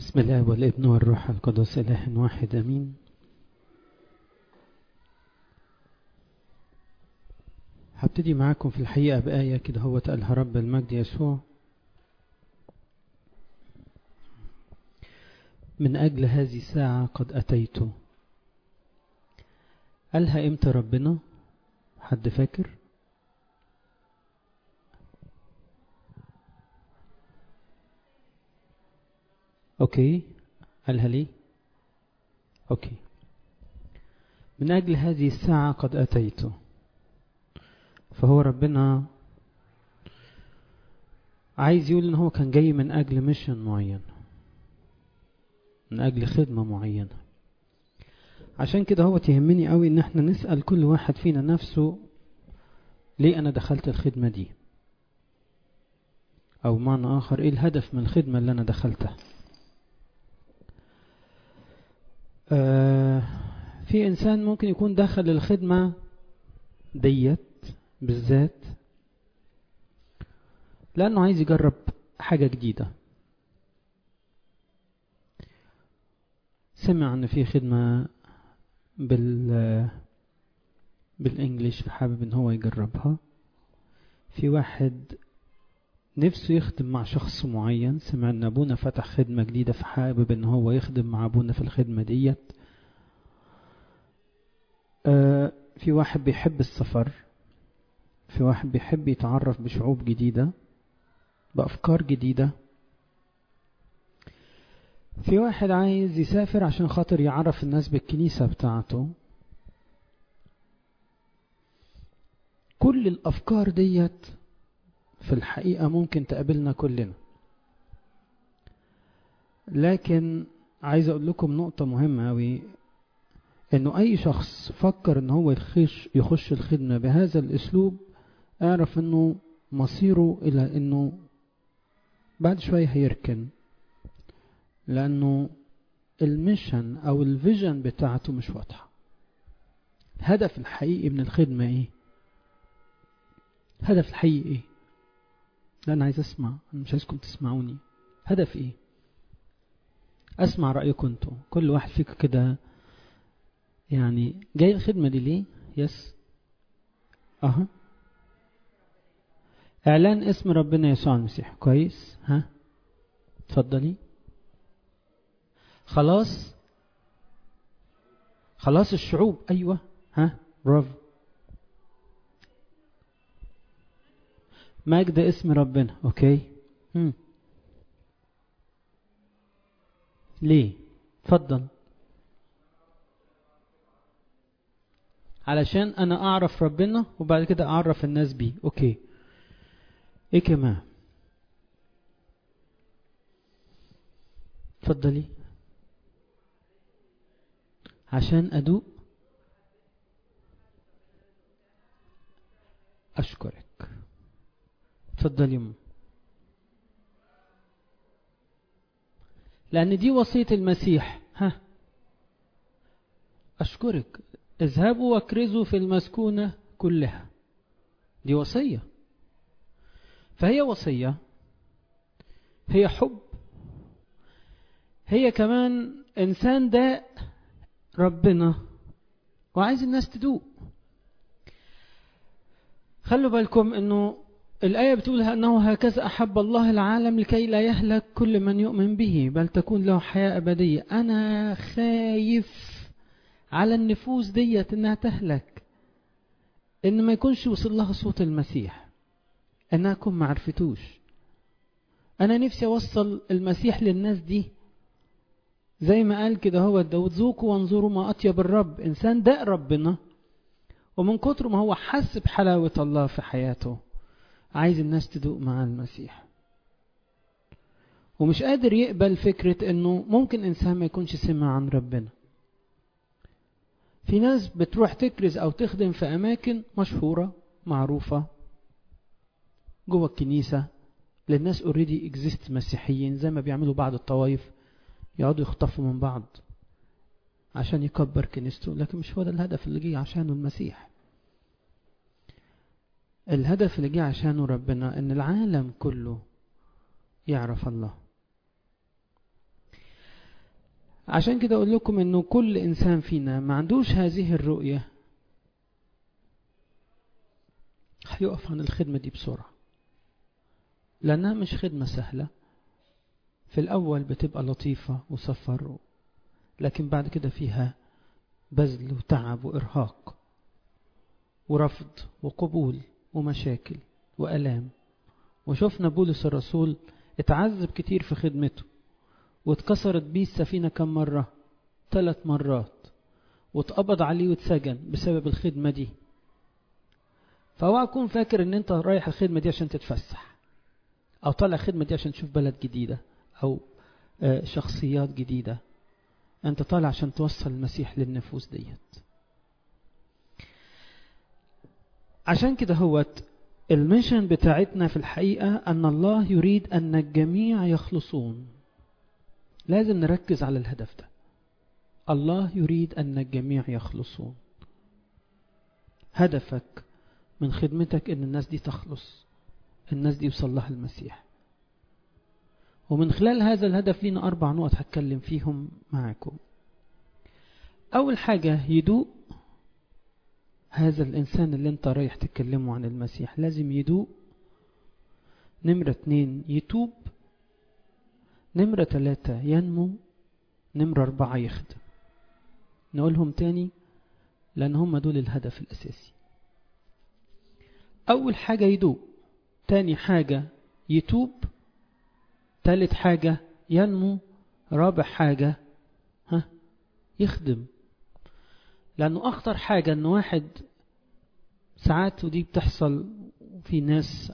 بسم الله والابن والروح القدس إله واحد أمين هبتدي معاكم في الحقيقة بآية كده هو قالها رب المجد يسوع من أجل هذه الساعة قد أتيت قالها إمتى ربنا حد فاكر أوكي قالها لي أوكي من أجل هذه الساعة قد أتيت فهو ربنا عايز يقول إن هو كان جاي من أجل ميشن معين من أجل خدمة معينة عشان كده هو تهمني قوي إن احنا نسأل كل واحد فينا نفسه ليه أنا دخلت الخدمة دي أو معنى آخر إيه الهدف من الخدمة اللي أنا دخلتها آه في إنسان ممكن يكون دخل الخدمة ديت بالذات لأنه عايز يجرب حاجة جديدة سمع أن في خدمة بال بالإنجليش فحابب أن هو يجربها في واحد نفسه يخدم مع شخص معين سمع ان ابونا فتح خدمة جديدة فحابب ان هو يخدم مع ابونا في الخدمة ديت آه في واحد بيحب السفر في واحد بيحب يتعرف بشعوب جديدة بأفكار جديدة في واحد عايز يسافر عشان خاطر يعرف الناس بالكنيسة بتاعته كل الأفكار ديت في الحقيقة ممكن تقابلنا كلنا لكن عايز أقول لكم نقطة مهمة أوي إنه أي شخص فكر إن هو يخش يخش الخدمة بهذا الأسلوب اعرف إنه مصيره إلى إنه بعد شوية هيركن لأنه الميشن أو الفيجن بتاعته مش واضحة الهدف الحقيقي من الخدمة إيه؟ الهدف الحقيقي إيه؟ لا أنا عايز أسمع أنا مش عايزكم تسمعوني هدف إيه أسمع رأيكم أنتوا كل واحد فيكم كده يعني جاي الخدمة دي ليه يس أها إعلان اسم ربنا يسوع المسيح كويس ها اتفضلي خلاص خلاص الشعوب أيوة ها برافو مجد اسم ربنا اوكي هم. ليه اتفضل علشان انا اعرف ربنا وبعد كده اعرف الناس بيه اوكي ايه كمان اتفضلي عشان ادوق اشكرك اتفضل يوم لأن دي وصية المسيح ها أشكرك اذهبوا واكرزوا في المسكونة كلها دي وصية فهي وصية هي حب هي كمان إنسان داء ربنا وعايز الناس تدوق خلوا بالكم انه الآية بتقول أنه هكذا أحب الله العالم لكي لا يهلك كل من يؤمن به بل تكون له حياة أبدية أنا خايف على النفوس ديت إنها تهلك إن ما يكونش وصل لها صوت المسيح إنها تكون ما عرفتوش أنا نفسي أوصل المسيح للناس دي زي ما قال كده هو داود ذوقوا وانظروا ما أطيب الرب إنسان داء ربنا ومن كتر ما هو حس بحلاوة الله في حياته عايز الناس تدوق مع المسيح ومش قادر يقبل فكرة انه ممكن انسان ما يكونش سمع عن ربنا في ناس بتروح تكرز او تخدم في اماكن مشهورة معروفة جوه الكنيسة للناس اوريدي اكزيست مسيحيين زي ما بيعملوا بعض الطوائف يقعدوا يخطفوا من بعض عشان يكبر كنيسته لكن مش هو ده الهدف اللي جه عشانه المسيح الهدف اللي جه عشانه ربنا ان العالم كله يعرف الله عشان كده اقول لكم انه كل انسان فينا ما عندوش هذه الرؤية هيقف عن الخدمة دي بسرعة لانها مش خدمة سهلة في الاول بتبقى لطيفة وسفر لكن بعد كده فيها بذل وتعب وارهاق ورفض وقبول ومشاكل والام وشفنا بولس الرسول اتعذب كتير في خدمته واتكسرت بيه السفينة كم مرة ثلاث مرات واتقبض عليه واتسجن بسبب الخدمة دي فهو اكون فاكر ان انت رايح الخدمة دي عشان تتفسح او طالع الخدمة دي عشان تشوف بلد جديدة او شخصيات جديدة انت طالع عشان توصل المسيح للنفوس ديت عشان كده هوت الميشن بتاعتنا في الحقيقة أن الله يريد أن الجميع يخلصون لازم نركز على الهدف ده الله يريد أن الجميع يخلصون هدفك من خدمتك أن الناس دي تخلص الناس دي يوصل لها المسيح ومن خلال هذا الهدف لينا أربع نقط هتكلم فيهم معاكم أول حاجة يدوق هذا الإنسان اللي انت رايح تتكلمه عن المسيح لازم يدوق نمرة اتنين يتوب نمرة تلاتة ينمو نمرة أربعة يخدم نقولهم تاني لأن هم دول الهدف الأساسي أول حاجة يدوق تاني حاجة يتوب تالت حاجة ينمو رابع حاجة ها يخدم لأنه أخطر حاجة أن واحد ساعات ودي بتحصل في ناس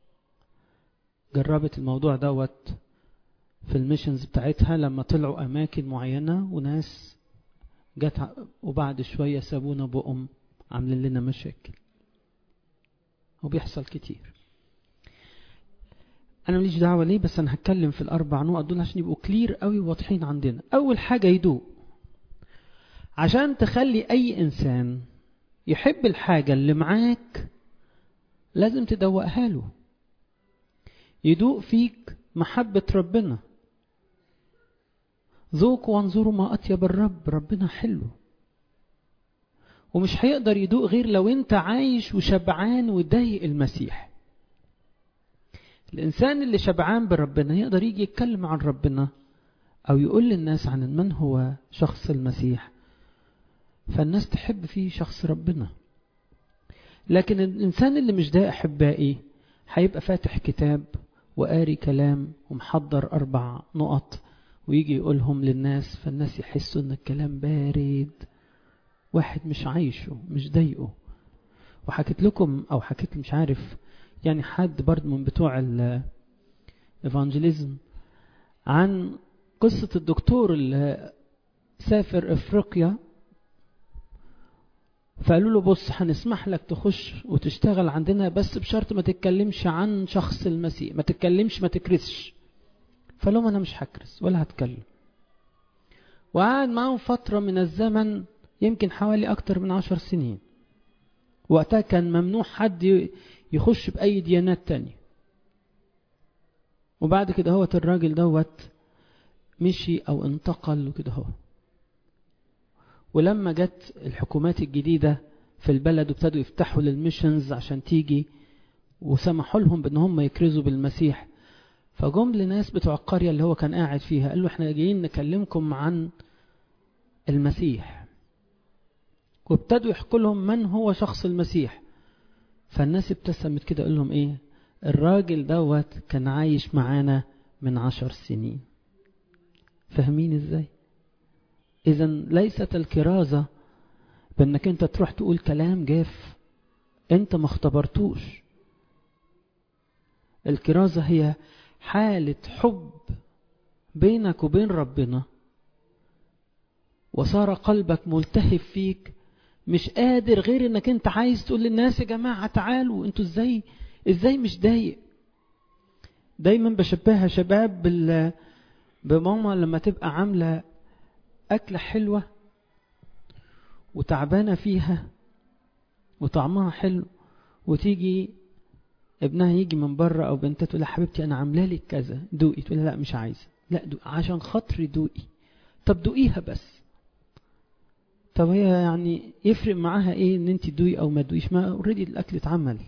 جربت الموضوع دوت في الميشنز بتاعتها لما طلعوا أماكن معينة وناس جت وبعد شوية سابونا بقم عاملين لنا مشاكل وبيحصل كتير أنا ماليش دعوة ليه بس أنا هتكلم في الأربع نقط دول عشان يبقوا كلير قوي واضحين عندنا أول حاجة يدوق عشان تخلي أي إنسان يحب الحاجة اللي معاك لازم تدوقها له يدوق فيك محبة ربنا ذوقوا وانظروا ما أطيب الرب ربنا حلو ومش هيقدر يدوق غير لو انت عايش وشبعان وضايق المسيح الإنسان اللي شبعان بربنا يقدر يجي يتكلم عن ربنا أو يقول للناس عن من هو شخص المسيح فالناس تحب فيه شخص ربنا لكن الإنسان اللي مش ده أحبائي هيبقى فاتح كتاب وقاري كلام ومحضر أربع نقط ويجي يقولهم للناس فالناس يحسوا ان الكلام بارد واحد مش عايشه مش ضايقه وحكيت لكم او حكيت مش عارف يعني حد برضه من بتوع الايفانجيليزم عن قصة الدكتور اللي سافر افريقيا فقالوا له بص هنسمح لك تخش وتشتغل عندنا بس بشرط ما تتكلمش عن شخص المسيح ما تتكلمش ما تكرسش فقال لهم انا مش هكرس ولا هتكلم وقعد معاهم فترة من الزمن يمكن حوالي أكتر من عشر سنين وقتها كان ممنوع حد يخش بأي ديانات تانية وبعد كده هوت الراجل دوت مشي أو انتقل وكده هو ولما جت الحكومات الجديدة في البلد وابتدوا يفتحوا للميشنز عشان تيجي وسمحوا لهم بان هم يكرزوا بالمسيح فجم لناس بتوع القرية اللي هو كان قاعد فيها قال له احنا جايين نكلمكم عن المسيح وابتدوا يحكوا لهم من هو شخص المسيح فالناس ابتسمت كده قال لهم ايه الراجل دوت كان عايش معانا من عشر سنين فاهمين ازاي اذا ليست الكرازة بانك انت تروح تقول كلام جاف انت ما اختبرتوش الكرازة هي حالة حب بينك وبين ربنا وصار قلبك ملتهب فيك مش قادر غير انك انت عايز تقول للناس يا جماعة تعالوا انتوا ازاي ازاي مش ضايق دايما بشبهها شباب بال بماما لما تبقى عاملة أكلة حلوة وتعبانة فيها وطعمها حلو وتيجي ابنها يجي من بره او بنتها تقول لها حبيبتي انا عامله لك كذا دوقي تقول لا مش عايزه لا دوقي عشان خاطري دوقي طب دوقيها بس طب هي يعني يفرق معاها ايه ان انت تدوقي او ما تدوقيش ما اوريدي الاكل اتعمل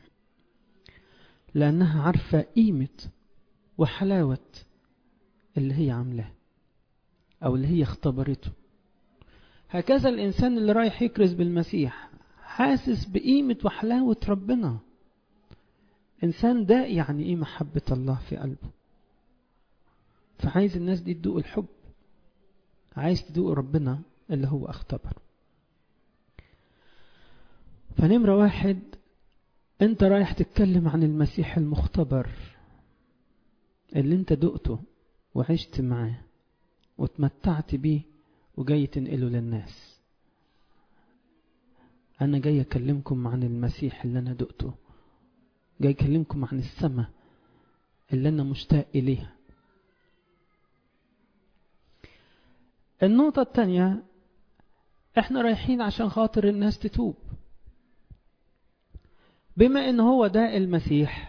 لانها عارفه قيمه وحلاوه اللي هي عاملاه او اللي هي اختبرته هكذا الانسان اللي رايح يكرز بالمسيح حاسس بقيمه وحلاوه ربنا انسان ده يعني ايه محبه الله في قلبه فعايز الناس دي تدوق الحب عايز تدوق ربنا اللي هو اختبر فنمرة واحد انت رايح تتكلم عن المسيح المختبر اللي انت دقته وعشت معاه وتمتعت بيه وجاي تنقله للناس انا جاي اكلمكم عن المسيح اللي انا دقته جاي اكلمكم عن السماء اللي انا مشتاق اليها النقطة الثانية احنا رايحين عشان خاطر الناس تتوب بما ان هو ده المسيح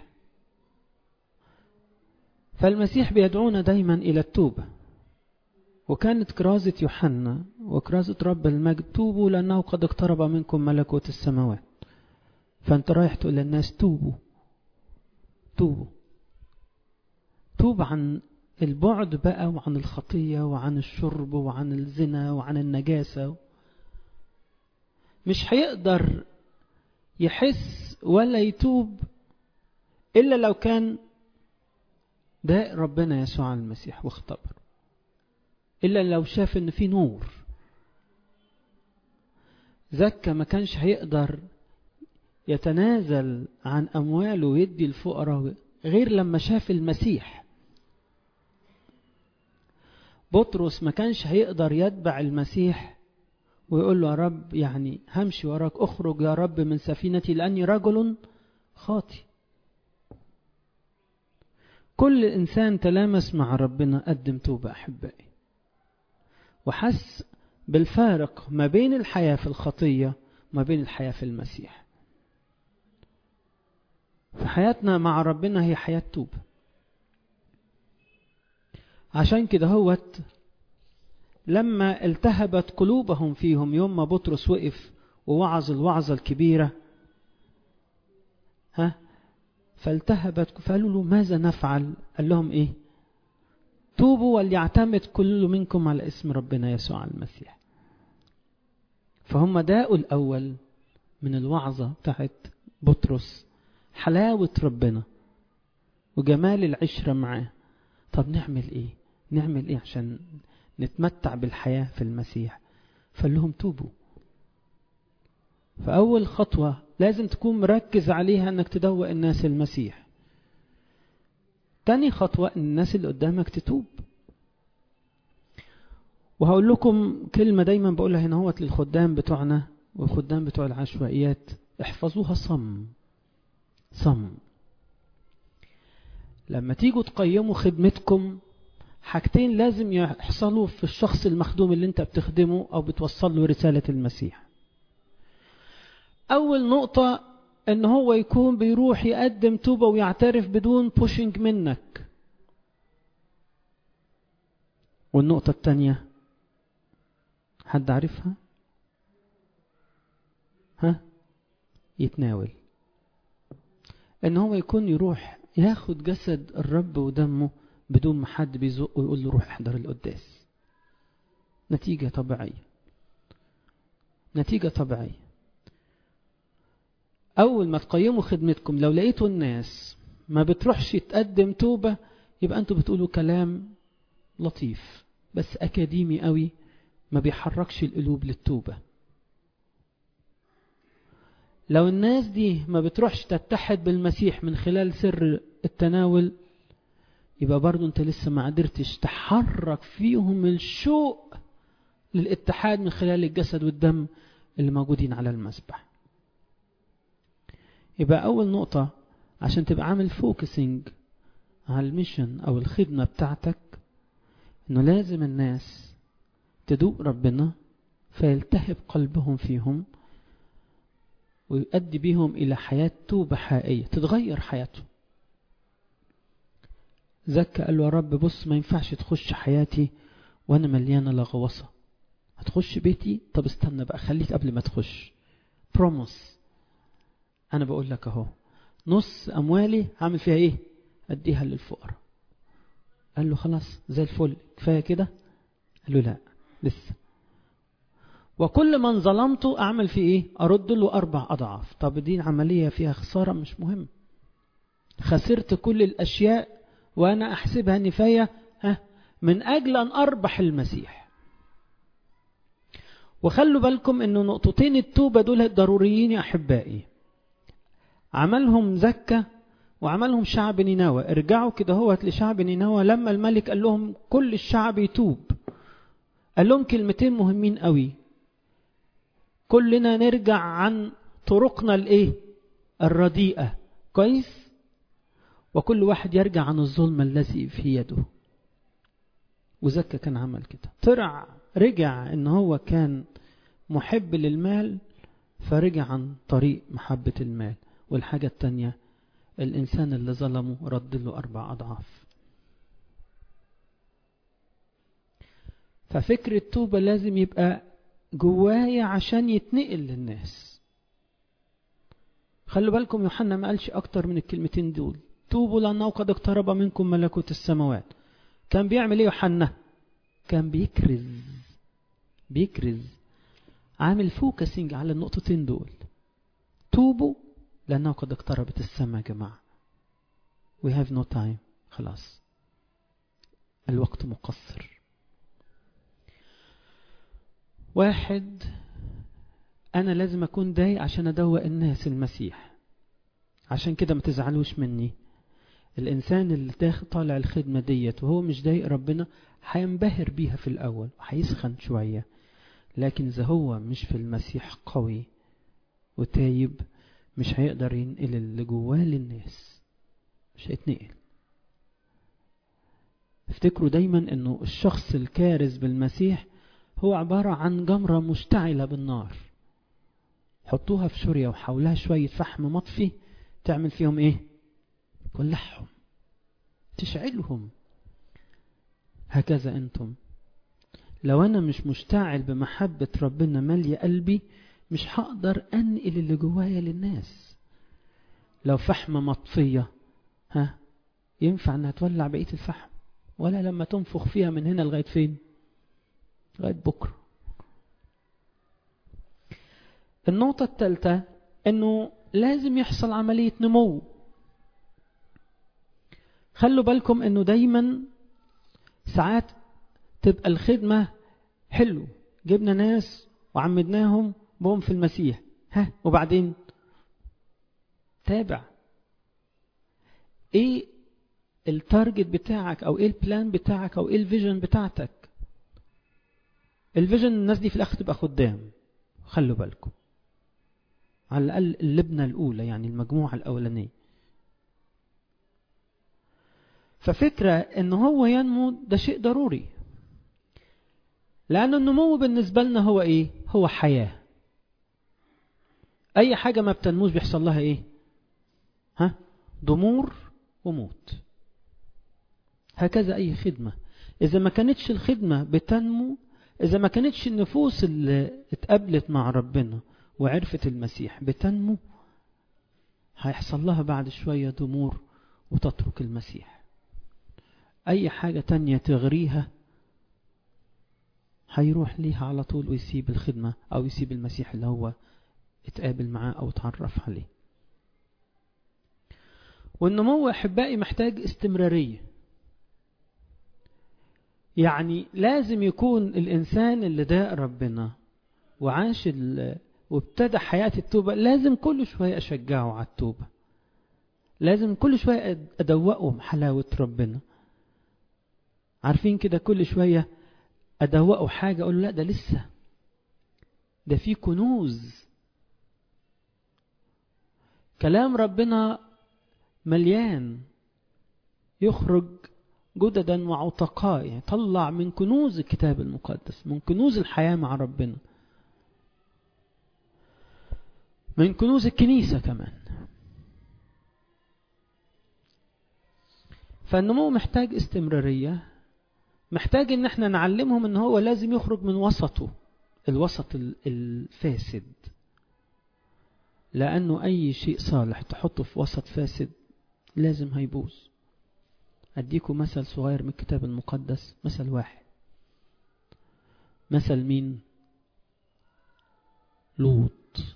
فالمسيح بيدعونا دايما الى التوبة وكانت كرازة يوحنا وكرازة رب المجد توبوا لأنه قد اقترب منكم ملكوت السماوات فأنت رايح تقول للناس توبوا توبوا توب عن البعد بقى وعن الخطية وعن الشرب وعن الزنا وعن النجاسة مش هيقدر يحس ولا يتوب إلا لو كان ده ربنا يسوع المسيح واختبر إلا لو شاف إن في نور زكا ما كانش هيقدر يتنازل عن أمواله ويدي الفقراء غير لما شاف المسيح بطرس ما كانش هيقدر يتبع المسيح ويقول له يا رب يعني همشي وراك اخرج يا رب من سفينتي لأني رجل خاطي كل إنسان تلامس مع ربنا قدم توبة أحبائي وحس بالفارق ما بين الحياة في الخطية وما بين الحياة في المسيح فحياتنا مع ربنا هي حياة توبة عشان كده هوت لما التهبت قلوبهم فيهم يوم ما بطرس وقف ووعظ الوعظة الكبيرة ها فالتهبت فقالوا له ماذا نفعل قال لهم ايه توبوا وليعتمد كل منكم على اسم ربنا يسوع المسيح فهم داقوا الأول من الوعظة بتاعت بطرس حلاوة ربنا وجمال العشرة معاه طب نعمل ايه نعمل ايه عشان نتمتع بالحياة في المسيح فقال لهم توبوا فأول خطوة لازم تكون مركز عليها انك تدوق الناس المسيح تاني خطوة ان الناس اللي قدامك تتوب وهقول لكم كلمة دايما بقولها هنا هوت للخدام بتوعنا والخدام بتوع العشوائيات احفظوها صم صم لما تيجوا تقيموا خدمتكم حاجتين لازم يحصلوا في الشخص المخدوم اللي انت بتخدمه او بتوصل له رسالة المسيح اول نقطة ان هو يكون بيروح يقدم توبة ويعترف بدون بوشنج منك والنقطة التانية حد عارفها ها يتناول ان هو يكون يروح ياخد جسد الرب ودمه بدون ما حد بيزق ويقول له روح احضر القداس نتيجة طبيعية نتيجة طبيعية أول ما تقيموا خدمتكم لو لقيتوا الناس ما بتروحش تقدم توبة يبقى أنتوا بتقولوا كلام لطيف بس أكاديمي قوي ما بيحركش القلوب للتوبة لو الناس دي ما بتروحش تتحد بالمسيح من خلال سر التناول يبقى برضو انت لسه ما قدرتش تحرك فيهم الشوق للاتحاد من خلال الجسد والدم اللي موجودين على المسبح يبقى أول نقطة عشان تبقى عامل فوكسنج على الميشن أو الخدمة بتاعتك إنه لازم الناس تدوق ربنا فيلتهب قلبهم فيهم ويؤدي بيهم إلى حياة توبة حقيقية تتغير حياتهم زكى قال له يا رب بص ما ينفعش تخش حياتي وانا مليانه لغوصه هتخش بيتي طب استنى بقى خليك قبل ما تخش بروموس انا بقول لك اهو نص اموالي هعمل فيها ايه اديها للفقراء قال له خلاص زي الفل كفايه كده قال له لا لسه وكل من ظلمته اعمل فيه ايه ارد له اربع اضعاف طب دي عمليه فيها خساره مش مهم خسرت كل الاشياء وانا احسبها نفايه ها من اجل ان اربح المسيح وخلوا بالكم انه نقطتين التوبه دول ضروريين يا احبائي عملهم زكه وعملهم شعب نينوى ارجعوا كده هو لشعب نينوى لما الملك قال لهم كل الشعب يتوب قال لهم كلمتين مهمين قوي كلنا نرجع عن طرقنا الايه الرديئه كويس وكل واحد يرجع عن الظلم الذي في يده وزكا كان عمل كده طلع رجع ان هو كان محب للمال فرجع عن طريق محبة المال والحاجة التانية الإنسان اللي ظلمه رد له أربع أضعاف ففكر التوبة لازم يبقى جوايا عشان يتنقل للناس خلوا بالكم يوحنا ما قالش أكتر من الكلمتين دول توبوا لأنه قد اقترب منكم ملكوت السماوات كان بيعمل ايه يوحنا كان بيكرز بيكرز عامل فوكسنج على النقطتين دول توبوا لأنه قد اقتربت السماء يا جماعة we have no time خلاص الوقت مقصر واحد أنا لازم أكون ضايق عشان أدوق الناس المسيح عشان كده ما تزعلوش مني الإنسان اللي داخل طالع الخدمة ديت وهو مش ضايق ربنا هينبهر بيها في الأول وهيسخن شوية لكن إذا هو مش في المسيح قوي وتايب مش هيقدر ينقل اللي جواه للناس مش هيتنقل افتكروا دايما انه الشخص الكارز بالمسيح هو عبارة عن جمرة مشتعلة بالنار حطوها في سوريا وحولها شوية فحم مطفي تعمل فيهم ايه تولعهم تشعلهم هكذا انتم لو انا مش مشتعل بمحبة ربنا مالية قلبي مش هقدر انقل اللي جوايا للناس لو فحمة مطفية ها ينفع انها تولع بقية الفحم ولا لما تنفخ فيها من هنا لغاية فين لغاية بكرة النقطة الثالثة انه لازم يحصل عملية نمو خلوا بالكم انه دايما ساعات تبقى الخدمة حلو جبنا ناس وعمدناهم بهم في المسيح ها وبعدين تابع ايه التارجت بتاعك او ايه البلان بتاعك او ايه الفيجن بتاعتك الفيجن الناس دي في الاخر تبقى خدام خلوا بالكم على الاقل اللبنه الاولى يعني المجموعه الاولانيه ففكره ان هو ينمو ده شيء ضروري لأن النمو بالنسبة لنا هو إيه؟ هو حياة. أي حاجة ما بتنموش بيحصل لها إيه؟ ها؟ ضمور وموت. هكذا أي خدمة. إذا ما كانتش الخدمة بتنمو، إذا ما كانتش النفوس اللي اتقابلت مع ربنا وعرفت المسيح بتنمو، هيحصل لها بعد شوية ضمور وتترك المسيح. أي حاجة تانية تغريها هيروح ليها على طول ويسيب الخدمة أو يسيب المسيح اللي هو اتقابل معاه أو اتعرف عليه والنمو أحبائي محتاج استمرارية يعني لازم يكون الإنسان اللي داق ربنا وعاش وابتدى حياة التوبة لازم كل شوية أشجعه على التوبة لازم كل شوية أدوقه حلاوة ربنا عارفين كده كل شوية أدوقه حاجة أقول لا ده لسه ده في كنوز كلام ربنا مليان يخرج جددا وعتقاء يعني طلع من كنوز الكتاب المقدس من كنوز الحياة مع ربنا من كنوز الكنيسة كمان فالنمو محتاج استمرارية محتاج ان احنا نعلمهم ان هو لازم يخرج من وسطه الوسط الفاسد لانه اي شيء صالح تحطه في وسط فاسد لازم هيبوظ اديكم مثل صغير من الكتاب المقدس مثل واحد مثل مين لوط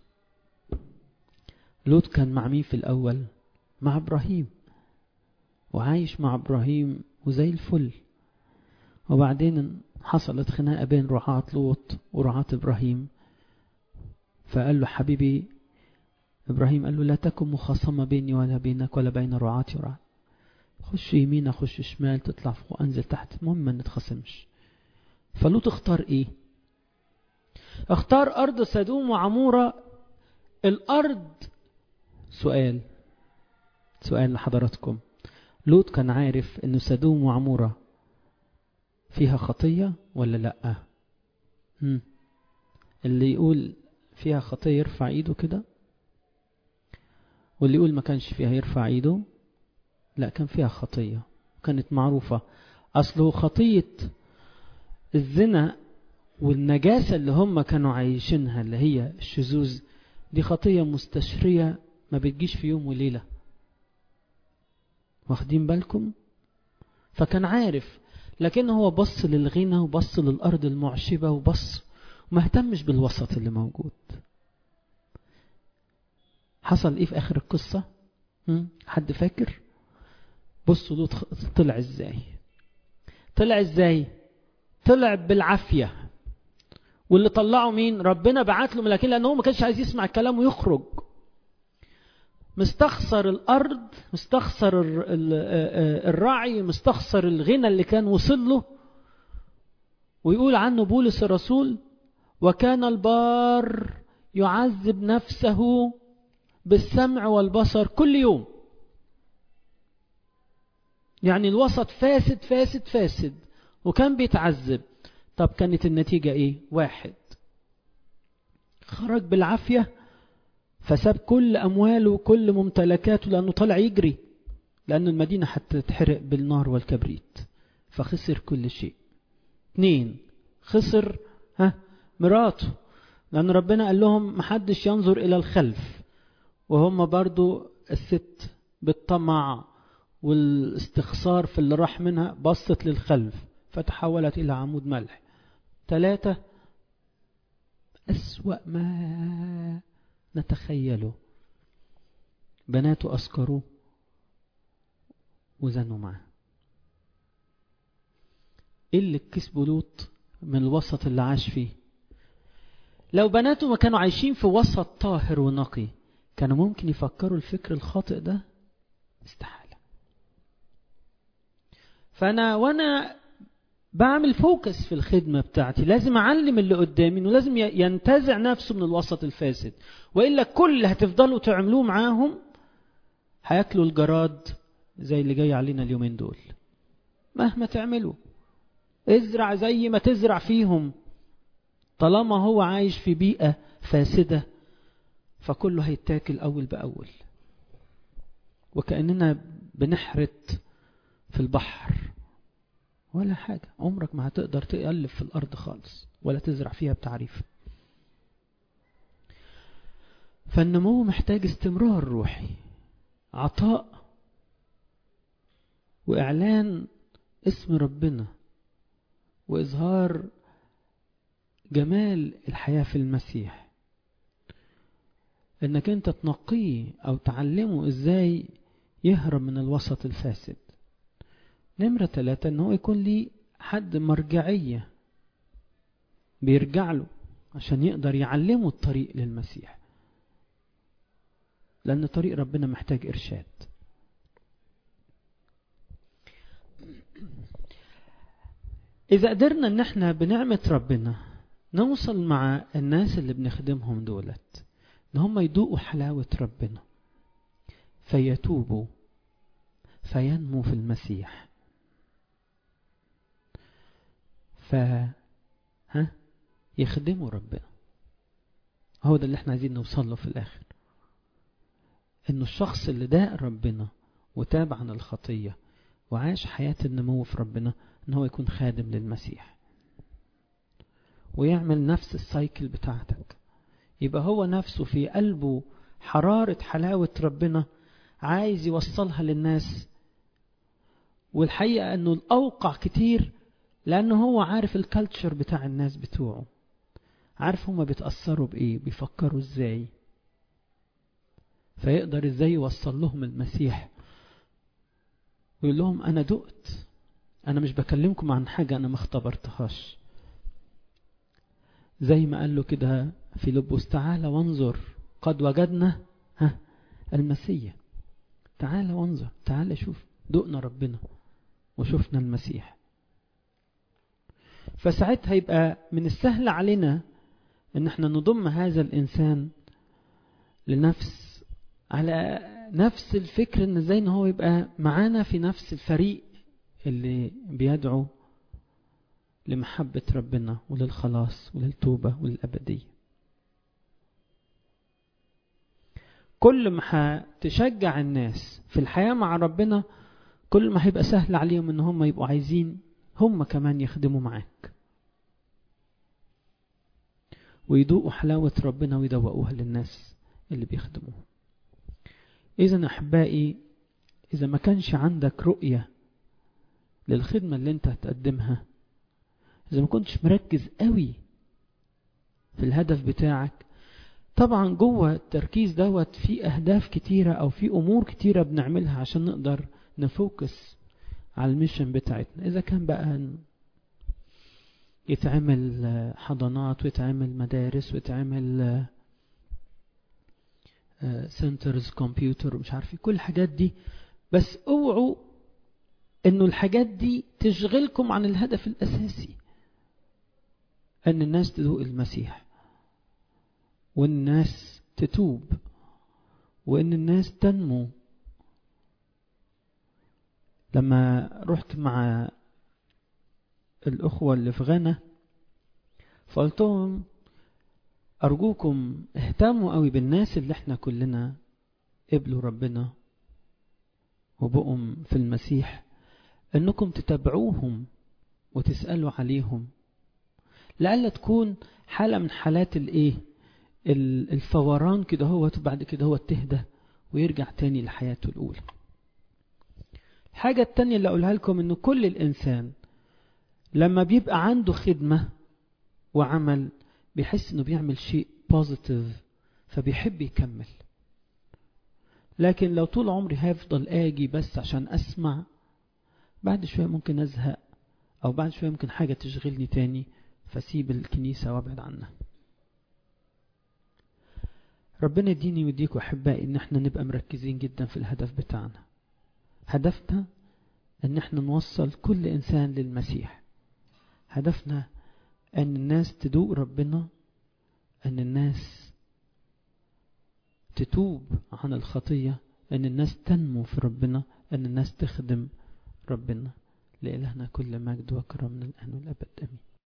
لوط كان مع مين في الاول مع ابراهيم وعايش مع ابراهيم وزي الفل وبعدين حصلت خناقه بين رعاة لوط ورعاة ابراهيم فقال له حبيبي ابراهيم قال له لا تكن مخاصمه بيني ولا بينك ولا بين رعاتي ورعاة خش يمين اخش شمال تطلع فوق انزل تحت المهم ما نتخاصمش فلوط اختار ايه اختار ارض سدوم وعموره الارض سؤال سؤال لحضراتكم لوط كان عارف ان سدوم وعموره فيها خطيه ولا لا مم. اللي يقول فيها خطيه يرفع ايده كده واللي يقول ما كانش فيها يرفع ايده لا كان فيها خطيه كانت معروفه اصله خطيه الزنا والنجاسة اللي هم كانوا عايشينها اللي هي الشذوذ دي خطية مستشرية ما بتجيش في يوم وليلة واخدين بالكم فكان عارف لكن هو بص للغنى وبص للأرض المعشبة وبص وما اهتمش بالوسط اللي موجود حصل ايه في اخر القصة حد فاكر بصوا لوط طلع ازاي طلع ازاي طلع بالعافية واللي طلعه مين ربنا بعت له ملاكين لأنه ما كانش عايز يسمع الكلام ويخرج مستخسر الأرض مستخسر الرعي مستخسر الغنى اللي كان وصل له ويقول عنه بولس الرسول وكان البار يعذب نفسه بالسمع والبصر كل يوم يعني الوسط فاسد فاسد فاسد وكان بيتعذب طب كانت النتيجة ايه واحد خرج بالعافية فساب كل أمواله وكل ممتلكاته لأنه طلع يجري لأن المدينة هتتحرق بالنار والكبريت فخسر كل شيء اثنين خسر ها مراته لأن ربنا قال لهم محدش ينظر إلى الخلف وهم برضو الست بالطمع والاستخسار في اللي راح منها بصت للخلف فتحولت إلى عمود ملح ثلاثة أسوأ ما نتخيله بناته أسكروا وزنوا معه إيه اللي كسبوا لوط من الوسط اللي عاش فيه لو بناته ما كانوا عايشين في وسط طاهر ونقي كانوا ممكن يفكروا الفكر الخاطئ ده استحالة فأنا وأنا بعمل فوكس في الخدمة بتاعتي لازم أعلم اللي قدامي إنه لازم ينتزع نفسه من الوسط الفاسد وإلا كل اللي هتفضلوا تعملوه معاهم هياكلوا الجراد زي اللي جاي علينا اليومين دول مهما تعملوا ازرع زي ما تزرع فيهم طالما هو عايش في بيئة فاسدة فكله هيتاكل أول بأول وكأننا بنحرت في البحر ولا حاجة عمرك ما هتقدر تقلب في الأرض خالص ولا تزرع فيها بتعريف فالنمو محتاج استمرار روحي عطاء وإعلان اسم ربنا وإظهار جمال الحياة في المسيح انك انت تنقيه او تعلمه ازاي يهرب من الوسط الفاسد نمرة ثلاثة ان هو يكون ليه حد مرجعية بيرجع له عشان يقدر يعلمه الطريق للمسيح لأن طريق ربنا محتاج إرشاد إذا قدرنا إن إحنا بنعمة ربنا نوصل مع الناس اللي بنخدمهم دولت إن هم يدوقوا حلاوة ربنا فيتوبوا فينمو في المسيح ف ها يخدموا ربنا هو ده اللي احنا عايزين نوصل له في الاخر انه الشخص اللي داق ربنا وتاب عن الخطية وعاش حياة النمو في ربنا ان هو يكون خادم للمسيح ويعمل نفس السايكل بتاعتك يبقى هو نفسه في قلبه حرارة حلاوة ربنا عايز يوصلها للناس والحقيقة انه الاوقع كتير لانه هو عارف الكالتشر بتاع الناس بتوعه عارف هما بيتأثروا بايه بيفكروا ازاي فيقدر ازاي يوصل لهم المسيح ويقول لهم انا دقت انا مش بكلمكم عن حاجة انا ما اختبرتهاش زي ما قال له كده في لبوس تعالى وانظر قد وجدنا ها المسيح تعالى وانظر تعالى شوف دقنا ربنا وشفنا المسيح فساعتها يبقى من السهل علينا ان احنا نضم هذا الانسان لنفس على نفس الفكر ان ازاي ان هو يبقى معانا في نفس الفريق اللي بيدعو لمحبة ربنا وللخلاص وللتوبة وللأبدية كل ما هتشجع الناس في الحياة مع ربنا كل ما هيبقى سهل عليهم ان هم يبقوا عايزين هم كمان يخدموا معاك ويدوقوا حلاوة ربنا ويدوقوها للناس اللي بيخدموهم إذا أحبائي إذا ما كانش عندك رؤية للخدمة اللي أنت هتقدمها إذا ما كنتش مركز قوي في الهدف بتاعك طبعا جوه التركيز دوت في أهداف كتيرة أو في أمور كتيرة بنعملها عشان نقدر نفوكس على الميشن بتاعتنا إذا كان بقى يتعمل حضانات ويتعمل مدارس ويتعمل سنترز كمبيوتر ومش عارف كل الحاجات دي بس اوعوا انه الحاجات دي تشغلكم عن الهدف الاساسي ان الناس تذوق المسيح وان الناس تتوب وان الناس تنمو لما رحت مع الأخوة اللي في غانا فقلت لهم أرجوكم اهتموا قوي بالناس اللي احنا كلنا قبلوا ربنا وبقوا في المسيح انكم تتابعوهم وتسألوا عليهم لألا تكون حالة من حالات الايه الفوران كده هو وبعد كده هو تهدى ويرجع تاني لحياته الأولى الحاجة التانية اللي أقولها لكم إنه كل الإنسان لما بيبقى عنده خدمة وعمل بيحس إنه بيعمل شيء بوزيتيف فبيحب يكمل لكن لو طول عمري هفضل آجي بس عشان أسمع بعد شوية ممكن أزهق أو بعد شوية ممكن حاجة تشغلني تاني فسيب الكنيسة وابعد عنها ربنا يديني ويديكوا أحبائي إن احنا نبقى مركزين جدا في الهدف بتاعنا هدفنا ان احنا نوصل كل انسان للمسيح هدفنا ان الناس تدوق ربنا ان الناس تتوب عن الخطية ان الناس تنمو في ربنا ان الناس تخدم ربنا لإلهنا كل مجد وكرم من الآن والأبد أمين